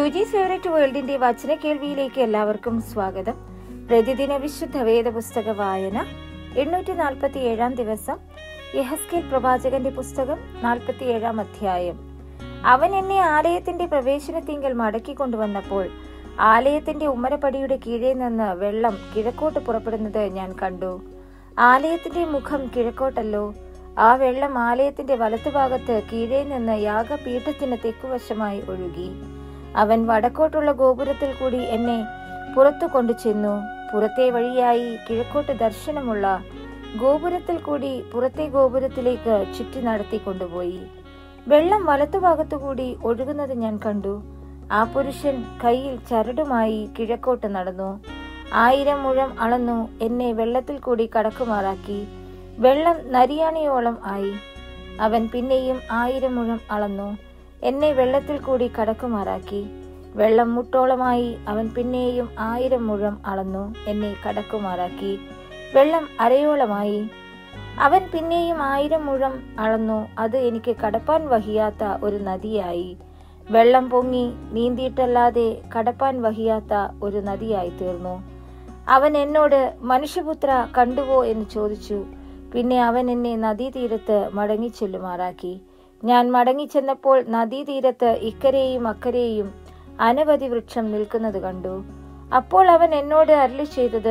Suji's favourite വേൾഡിന്റെ വചന കേൾവിയിലേക്ക് എല്ലാവർക്കും സ്വാഗതം പ്രതിദിന വിശുദ്ധ വേദ പുസ്തക വായന എണ്ണൂറ്റി നാൽപ്പത്തി ഏഴാം ദിവസം യഹസ്കേൽ പ്രവാചകന്റെ പുസ്തകം നാൽപ്പത്തി ഏഴാം അധ്യായം അവൻ എന്നെ ആലയത്തിന്റെ പ്രവേശനത്തിങ്കൽ മടക്കി കൊണ്ടുവന്നപ്പോൾ ആലയത്തിന്റെ ഉമ്മരപ്പടിയുടെ കീഴേ നിന്ന് വെള്ളം കിഴക്കോട്ട് പുറപ്പെടുന്നത് ഞാൻ കണ്ടു ആലയത്തിന്റെ മുഖം കിഴക്കോട്ടല്ലോ ആ വെള്ളം ആലയത്തിന്റെ വലത്തുഭാഗത്ത് കീഴേ നിന്ന് യാഗപീഠത്തിന് തെക്കുവശമായി ഒഴുകി അവൻ വടക്കോട്ടുള്ള ഗോപുരത്തിൽ കൂടി എന്നെ പുറത്തു കൊണ്ടു ചെന്നു പുറത്തെ വഴിയായി കിഴക്കോട്ട് ദർശനമുള്ള ഗോപുരത്തിൽ കൂടി പുറത്തെ ഗോപുരത്തിലേക്ക് ചുറ്റി നടത്തി കൊണ്ടുപോയി വെള്ളം വലത്തുഭാഗത്തുകൂടി ഒഴുകുന്നത് ഞാൻ കണ്ടു ആ പുരുഷൻ കയ്യിൽ ചരടുമായി കിഴക്കോട്ട് നടന്നു ആയിരം മുഴം അളന്നു എന്നെ വെള്ളത്തിൽ കൂടി കടക്കുമാറാക്കി വെള്ളം നരിയാണിയോളം ആയി അവൻ പിന്നെയും ആയിരം മുഴം അളന്നു എന്നെ വെള്ളത്തിൽ കൂടി കടക്കുമാറാക്കി വെള്ളം മുട്ടോളമായി അവൻ പിന്നെയും ആയിരം മുഴം അളന്നു എന്നെ കടക്കുമാറാക്കി വെള്ളം അരയോളമായി അവൻ പിന്നെയും ആയിരം മുഴം അളന്നു അത് എനിക്ക് കടപ്പാൻ വഹിയാത്ത ഒരു നദിയായി വെള്ളം പൊങ്ങി നീന്തിയിട്ടല്ലാതെ കടപ്പാൻ വഹിയാത്ത ഒരു നദിയായി തീർന്നു അവൻ എന്നോട് മനുഷ്യപുത്ര കണ്ടുവോ എന്ന് ചോദിച്ചു പിന്നെ അവൻ എന്നെ നദീതീരത്ത് മടങ്ങി ചെല്ലുമാറാക്കി ഞാൻ മടങ്ങിച്ചെന്നപ്പോൾ നദീതീരത്ത് ഇക്കരെയും അക്കരെയും അനവധി വൃക്ഷം നിൽക്കുന്നത് കണ്ടു അപ്പോൾ അവൻ എന്നോട് അരളി ചെയ്തത്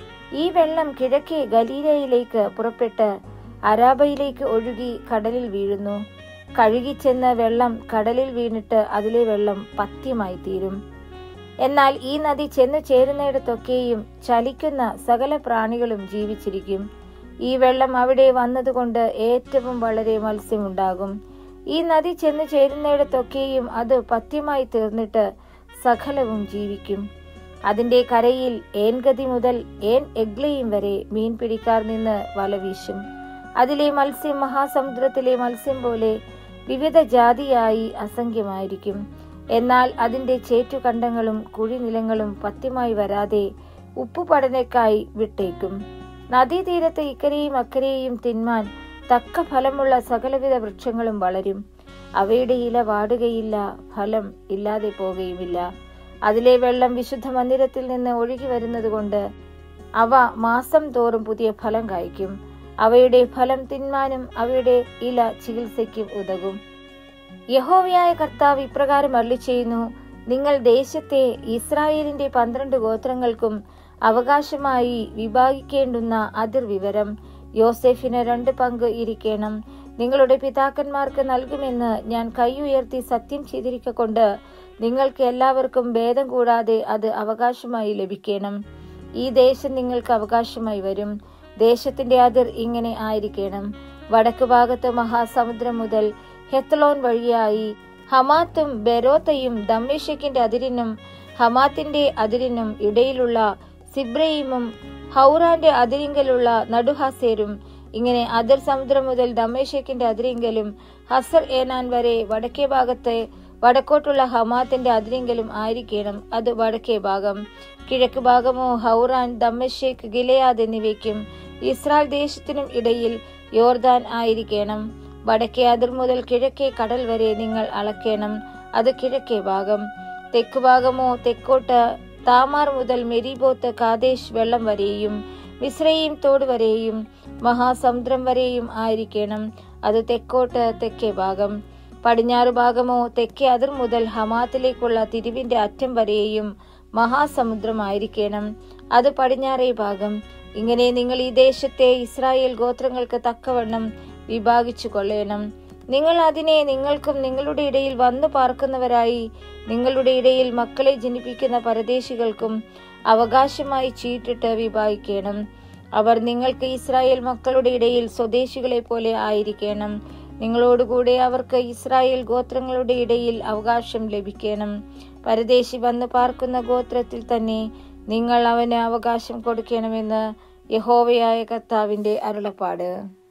ഈ വെള്ളം കിഴക്കേ ഗലീലയിലേക്ക് പുറപ്പെട്ട് അരാബയിലേക്ക് ഒഴുകി കടലിൽ വീഴുന്നു കഴുകിച്ചെന്ന വെള്ളം കടലിൽ വീണിട്ട് അതിലെ വെള്ളം പത്യമായി തീരും എന്നാൽ ഈ നദി ചെന്നു ചേരുന്നിടത്തൊക്കെയും ചലിക്കുന്ന സകല പ്രാണികളും ജീവിച്ചിരിക്കും ഈ വെള്ളം അവിടെ വന്നതുകൊണ്ട് ഏറ്റവും വളരെ മത്സ്യമുണ്ടാകും ഈ നദി ചെന്നു ചേരുന്നിടത്തൊക്കെയും അത് പത്യമായി തീർന്നിട്ട് സകലവും ജീവിക്കും അതിന്റെ കരയിൽ ഏൻഗതി മുതൽ ഏൻ എഗ്ലയും വരെ മീൻ പിടിക്കാർ നിന്ന് വല വീശും അതിലെ മത്സ്യം മഹാസമുദ്രത്തിലെ മത്സ്യം പോലെ വിവിധ ജാതിയായി അസംഖ്യമായിരിക്കും എന്നാൽ അതിന്റെ ചേറ്റുകണ്ടങ്ങളും കുഴിനിലങ്ങളും പത്യമായി വരാതെ ഉപ്പുപടനക്കായി വിട്ടേക്കും നദീതീരത്ത് ഇക്കരെയും അക്കരെയും തിന്മാൻ തക്ക ഫലമുള്ള സകലവിധ വൃക്ഷങ്ങളും വളരും അവയുടെ ഇല വാടുകയില്ല ഫലം ഇല്ലാതെ പോകുകയുമില്ല അതിലെ വെള്ളം വിശുദ്ധ മന്ദിരത്തിൽ നിന്ന് ഒഴുകി വരുന്നത് കൊണ്ട് അവ മാസം തോറും പുതിയ ഫലം കായ്ക്കും അവയുടെ ഫലം തിന്മാനും അവയുടെ ഇല ചികിത്സയ്ക്കും ഉതകും യഹോവയായ കർത്താവ് ഇപ്രകാരം അരളി ചെയ്യുന്നു നിങ്ങൾ ദേശത്തെ ഇസ്രായേലിന്റെ പന്ത്രണ്ട് ഗോത്രങ്ങൾക്കും അവകാശമായി വിഭാഗിക്കേണ്ടുന്ന അതിർ വിവരം യോസെഫിന് രണ്ട് പങ്ക് ഇരിക്കണം നിങ്ങളുടെ പിതാക്കന്മാർക്ക് നൽകുമെന്ന് ഞാൻ കൈ ഉയർത്തി സത്യം ചെയ്തിരിക്കൊണ്ട് നിങ്ങൾക്ക് എല്ലാവർക്കും ഭേദം കൂടാതെ അത് അവകാശമായി ലഭിക്കണം ഈ ദേശം നിങ്ങൾക്ക് അവകാശമായി വരും ദേശത്തിന്റെ അതിർ ഇങ്ങനെ ആയിരിക്കണം വടക്ക് ഭാഗത്ത് മഹാസമുദ്രം മുതൽ ഹെത്തലോൻ വഴിയായി ഹമാത്തും ബെരോത്തയും ദമ്മേശക്കിന്റെ അതിരിനും ഹമാത്തിന്റെ അതിരിനും ഇടയിലുള്ള സിബ്രയിമും ഹൗറാന്റെ അതിരിങ്കലുള്ള നടുഹാസേരും ഇങ്ങനെ അതിർ സമുദ്രം മുതൽ ദമ്മേശക്കിന്റെ അതിരിങ്കലും ഹസർ ഏനാൻ വരെ വടക്കേ ഭാഗത്തെ വടക്കോട്ടുള്ള ഹമാത്തിന്റെ അതിരിങ്കലും ആയിരിക്കണം അത് വടക്കേ ഭാഗം കിഴക്ക് ഭാഗമോ ഹൗറാൻ ദമ്മശേഖ് ഗിലയാദ് എന്നിവയ്ക്കും ഇസ്രായേൽ ദേശത്തിനും ഇടയിൽ യോർദാൻ ആയിരിക്കണം വടക്കേ അതിർ മുതൽ കിഴക്കേ കടൽ വരെ നിങ്ങൾ അളക്കണം അത് കിഴക്കേ ഭാഗം തെക്ക് ഭാഗമോ തെക്കോട്ട് താമാർ മുതൽ മെരിബോത്ത് കാദേശ് വെള്ളം വരെയും മിശ്രയും തോട് വരെയും മഹാസമുദ്രം വരെയും ആയിരിക്കണം അത് തെക്കോട്ട് തെക്കേ ഭാഗം പടിഞ്ഞാറ് ഭാഗമോ തെക്കേ അതിർ മുതൽ ഹമാത്തിലേക്കുള്ള തിരിവിന്റെ അറ്റം വരെയും മഹാസമുദ്രമായിരിക്കണം അത് പടിഞ്ഞാറേ ഭാഗം ഇങ്ങനെ നിങ്ങൾ ഈ ദേശത്തെ ഇസ്രായേൽ ഗോത്രങ്ങൾക്ക് തക്കവണ്ണം വിഭാഗിച്ചു കൊള്ളണം നിങ്ങൾ അതിനെ നിങ്ങൾക്കും നിങ്ങളുടെ ഇടയിൽ വന്നു പാർക്കുന്നവരായി നിങ്ങളുടെ ഇടയിൽ മക്കളെ ജനിപ്പിക്കുന്ന പരദേശികൾക്കും അവകാശമായി ചീട്ടിട്ട് വിഭാഗിക്കണം അവർ നിങ്ങൾക്ക് ഇസ്രായേൽ മക്കളുടെ ഇടയിൽ സ്വദേശികളെ പോലെ ആയിരിക്കണം നിങ്ങളോടുകൂടെ അവർക്ക് ഇസ്രായേൽ ഗോത്രങ്ങളുടെ ഇടയിൽ അവകാശം ലഭിക്കണം പരദേശി വന്ന് പാർക്കുന്ന ഗോത്രത്തിൽ തന്നെ നിങ്ങൾ അവന് അവകാശം കൊടുക്കണമെന്ന് യഹോവയായ കർത്താവിന്റെ അരുളപ്പാട്